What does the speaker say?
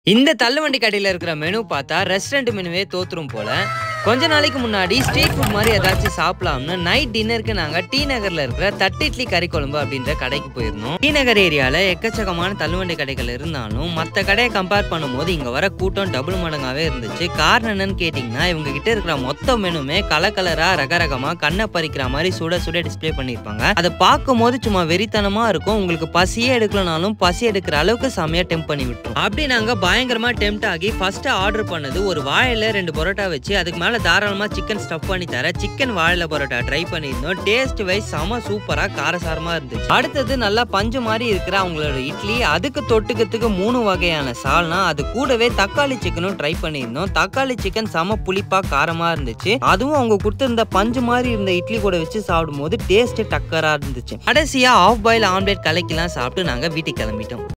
இந்த தள்ளுவண்டி கடையில இருக்கிற மெனு பார்த்தா ரெஸ்டாரண்ட் மெனுவே தோத்துரும் போல கொஞ்ச நாளைக்கு முன்னாடி ஸ்ட்ரீட் ஃபுட் மாதிரி ஏதாச்சும் சாப்பிடலாம்னு நைட் டின்னருக்கு நாங்க டி நகர்ல இருக்கிற தட்டு இட்லி கறி குழம்பு அப்படின்ற கடைக்கு போயிருந்தோம் டி நகர் ஏரியால எக்கச்சக்கமான தள்ளுவண்டி கடைகள் இருந்தாலும் மத்த கடையை கம்பேர் பண்ணும்போது இங்க வர கூட்டம் டபுள் மடங்காவே இருந்துச்சு காரணம் என்னன்னு கேட்டீங்கன்னா இவங்க கிட்ட இருக்கிற மொத்த மெனுமே கலர் கலரா ரகரகமா கண்ணை பறிக்கிற மாதிரி சுட சுட டிஸ்ப்ளே பண்ணிருப்பாங்க அதை பார்க்கும்போது சும்மா வெறித்தனமா இருக்கும் உங்களுக்கு பசியே எடுக்கலனாலும் பசி எடுக்கிற அளவுக்கு செமையா டெம்ப் பண்ணி விட்டுரும் அப்படி நாங்க பயங்கரமா டெம்ட் ஆகி ஃபர்ஸ்ட் ஆர்டர் பண்ணது ஒரு வாழையில ரெண்டு பரோட்டா வச்சு அதுக்கு மேல தாராளமா சிக்கன் ஸ்டஃப் பண்ணி தர சிக்கன் வாழையில பரோட்டா ட்ரை பண்ணியிருந்தோம் டேஸ்ட் வைஸ் செம சூப்பரா காரசாரமா இருந்துச்சு அடுத்தது நல்லா பஞ்சு மாதிரி இருக்கிற அவங்களோட இட்லி அதுக்கு தொட்டுக்கிறதுக்கு மூணு வகையான சால்னா அது கூடவே தக்காளி சிக்கனும் ட்ரை பண்ணியிருந்தோம் தக்காளி சிக்கன் செம புளிப்பா காரமா இருந்துச்சு அதுவும் அவங்க கொடுத்திருந்த பஞ்சு மாதிரி இருந்த இட்லி கூட வச்சு சாப்பிடும்போது டேஸ்ட் டக்கரா இருந்துச்சு கடைசியா ஆஃப் பாயில் ஆம்லேட் கலக்கிலாம் சாப்பிட்டு நாங்க வீட்டுக்கு கிளம்பிட்டோம்